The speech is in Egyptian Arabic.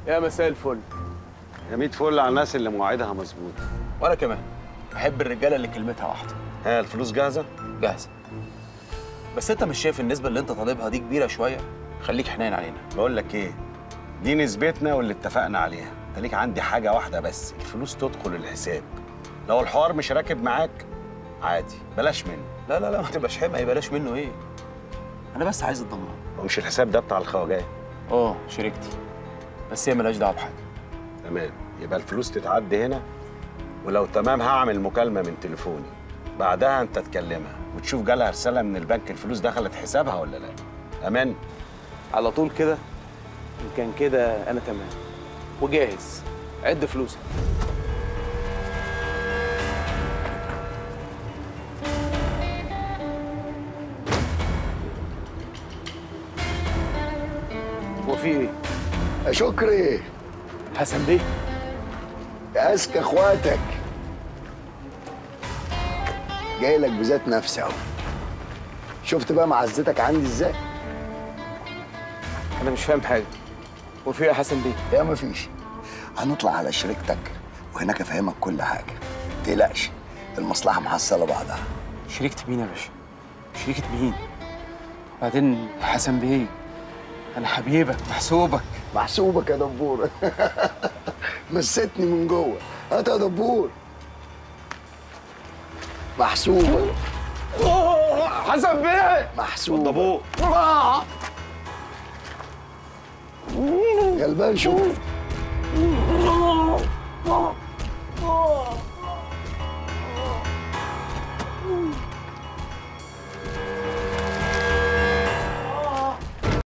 يا مساء الفل يا ميت فل على الناس اللي مواعيدها مظبوط وانا كمان بحب الرجاله اللي كلمتها واحده ها الفلوس جاهزه جاهزه بس انت مش شايف النسبه اللي انت طالبها دي كبيره شويه خليك حنين علينا بقول لك ايه دي نسبتنا واللي اتفقنا عليها انت ليك عندي حاجه واحده بس الفلوس تدخل الحساب لو الحوار مش راكب معاك عادي بلاش منه لا لا لا ما تبقاش حمقى بلاش منه ايه انا بس عايز الضمان هو مش الحساب ده بتاع الخواجات اه شريكتي بس هي ملهاش دعوه بحاجه تمام يبقى الفلوس تتعدي هنا ولو تمام هعمل مكالمه من تليفوني بعدها انت تكلمها وتشوف جالها رساله من البنك الفلوس دخلت حسابها ولا لا امان على طول كده ان كان كده انا تمام وجاهز عد فلوسك هو في ايه؟ يا شكري حسن بيه يا اذكى اخواتك جاي لك بذات نفسي اهو شفت بقى معزتك عندي ازاي انا مش فاهم حاجه هو في ايه يا حسن بيه؟ يا مفيش هنطلع على شركتك وهناك افهمك كل حاجه تقلقش المصلحه محصله بعضها شريكة مين يا باشا؟ شريكة مين؟ بعدين حسن بيه انا حبيبك محسوبك محسوبك يا دبور مستني من جوه هات يا دبور محسوبك حسن بيه محسوبك ابوه يا البان شوف